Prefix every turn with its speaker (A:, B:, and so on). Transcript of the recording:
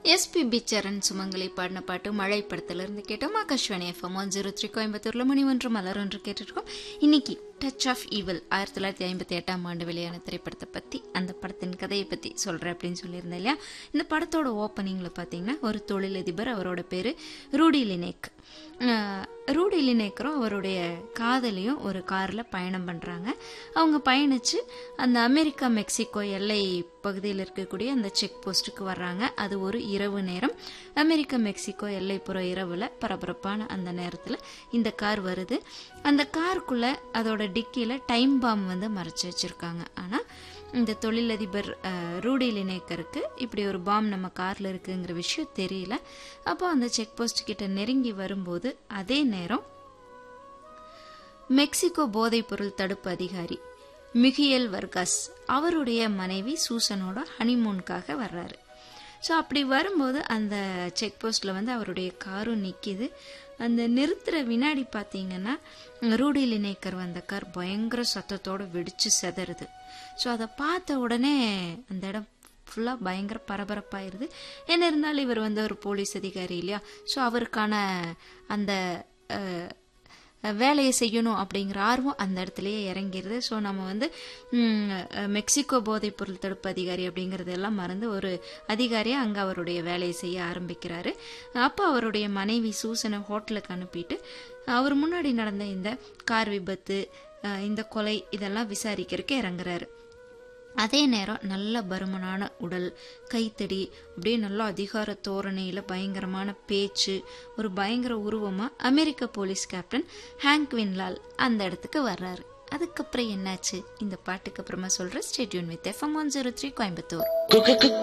A: SPB சரண் சுமங்கலி பாடின பாட்டு மழை படத்துல இருந்து கேட்டோம் Akashvani FM one zero three கோயம்புத்தூர்ல மணி ஒன்று மலர் ஒன்று கேட்டுருக்கோம் இன்னைக்கு டச் ஆஃப் ஈவில் ஆயிரத்தி தொள்ளாயிரத்தி ஐம்பத்தி எட்டாம் ஆண்டு வெளியான திரைப்படத்தை பத்தி அந்த படத்தின் கதையை பத்தி சொல்றேன் அப்படின்னு சொல்லியிருந்தேன் இல்லையா இந்த படத்தோட ஓப்பனிங்ல பாத்தீங்கன்னா ஒரு தொழிலதிபர் அவரோட பேரு ரூடி லினேக் அஹ், ரூடி லினேக்கரும் அவருடைய காதலியும் ஒரு கார்ல பயணம் பண்றாங்க அவங்க பயணிச்சு அந்த அமெரிக்கா மெக்சிகோ எல்லை பகுதியில் இருக்கக்கூடிய அந்த செக் போஸ்ட்டுக்கு வர்றாங்க அது ஒரு இரவு நேரம் அமெரிக்கா மெக்சிகோ எல்லைப்புற இரவுல பரபரப்பான அந்த நேரத்துல இந்த கார் வருது அந்த காருக்குள்ள அதோட டிக்கியில டைம் பாம் வந்து மறைச்சு வச்சிருக்காங்க ஆனா இந்த தொழிலதிபர் அஹ், ரூடி லினேக்கருக்கு இப்படி ஒரு பாம் நம்ம கார்ல இருக்குங்கிற விஷயம் தெரியல அப்போ அந்த செக் போஸ்ட் கிட்ட நெருங்கி வரும்போது அதே நேரம் மெக்சிகோ போதைப்பொருள் தடுப்பு அதிகாரி மிகியல் வர்காஸ் அவருடைய மனைவி சூசனோட ஹனிமூனுக்காக வர்றாரு ஸோ அப்படி வரும்போது அந்த செக் போஸ்ட்ல வந்து அவருடைய காரும் நிற்கிது அந்த நிறுத்துற வினாடி பார்த்தீங்கன்னா ரூடி லினேக்கர் வந்த கார் பயங்கர சத்தத்தோட வெடிச்சு செதறுது ஸோ அதை பார்த்த உடனே அந்த இடம் ஃபுல்லாக பயங்கர பரபரப்பாயிருது என்ன இருந்தாலும் இவர் வந்து ஒரு போலீஸ் அதிகாரி இல்லையா ஸோ அவருக்கான அந்த அஹ், வேலையை செய்யணும் அப்படிங்கிற ஆர்வம் அந்த இடத்துலயே இறங்கிருது ஸோ நம்ம வந்து ம், மெக்சிகோ போதைப் பொருள் தடுப்பு அதிகாரி அப்படிங்கறதெல்லாம் மறந்து ஒரு அதிகாரியா அங்கே அவருடைய வேலையை செய்ய ஆரம்பிக்கிறாரு அப்போ அவருடைய மனைவி சூசனை ஹோட்டலுக்கு அனுப்பிட்டு அவர் முன்னாடி நடந்த இந்த கார் விபத்து அஹ், இந்த கொலை இதெல்லாம் விசாரிக்கிறதுக்கு இறங்குறாரு அதே நேரம் நல்ல பருமனான உடல் கைத்தடி அப்படியே நல்ல அதிகார தோரணையில பயங்கரமான பேச்சு ஒரு பயங்கர உருவமா அமெரிக்க போலீஸ் கேப்டன் ஹேங்க் வின்லால் அந்த இடத்துக்கு வர்றாரு அதுக்கப்புறம் என்னாச்சு இந்த பாட்டுக்கு அப்புறமா சொல்ற stay tuned with FM one zero three Coimbatore